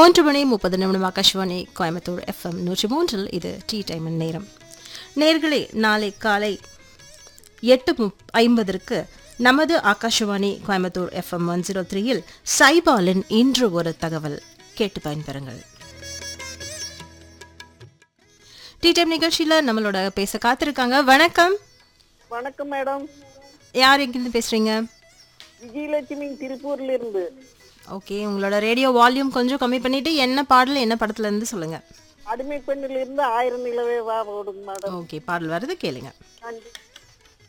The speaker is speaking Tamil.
மூன்று மணி முப்பது நிமிடம் ஆகாஷ்வாணி கோயம்புத்தூர் எஃப்எம் நூற்றி மூன்றில் இது டீ டைம் நேரம் நேர்களே நாளை காலை எட்டு முப் ஐம்பதற்கு நமது Akashvani Coimbatore FM one zero த்ரீயில் சைபாலின் இன்று ஒரு தகவல் கேட்டு பயன்பெறுங்கள் டீ டைம் நிகழ்ச்சியில நம்மளோட பேச காத்திருக்காங்க வணக்கம் வணக்கம் மேடம் யார் எங்கிருந்து பேசுறீங்க விஜயலட்சுமி திருப்பூர்ல இருந்து ஓகே உங்களோட ரேடியோ வால்யூம் கொஞ்சம் கம்மி பண்ணிட்டு என்ன பாடல் என்ன படத்துல இருந்து சொல்லுங்க அடிமை பெண்ணில இருந்து ஆயிரம் நிலவே வா ஓடுங்க மேடம் ஓகே பாடல் வருது கேளுங்க நன்றி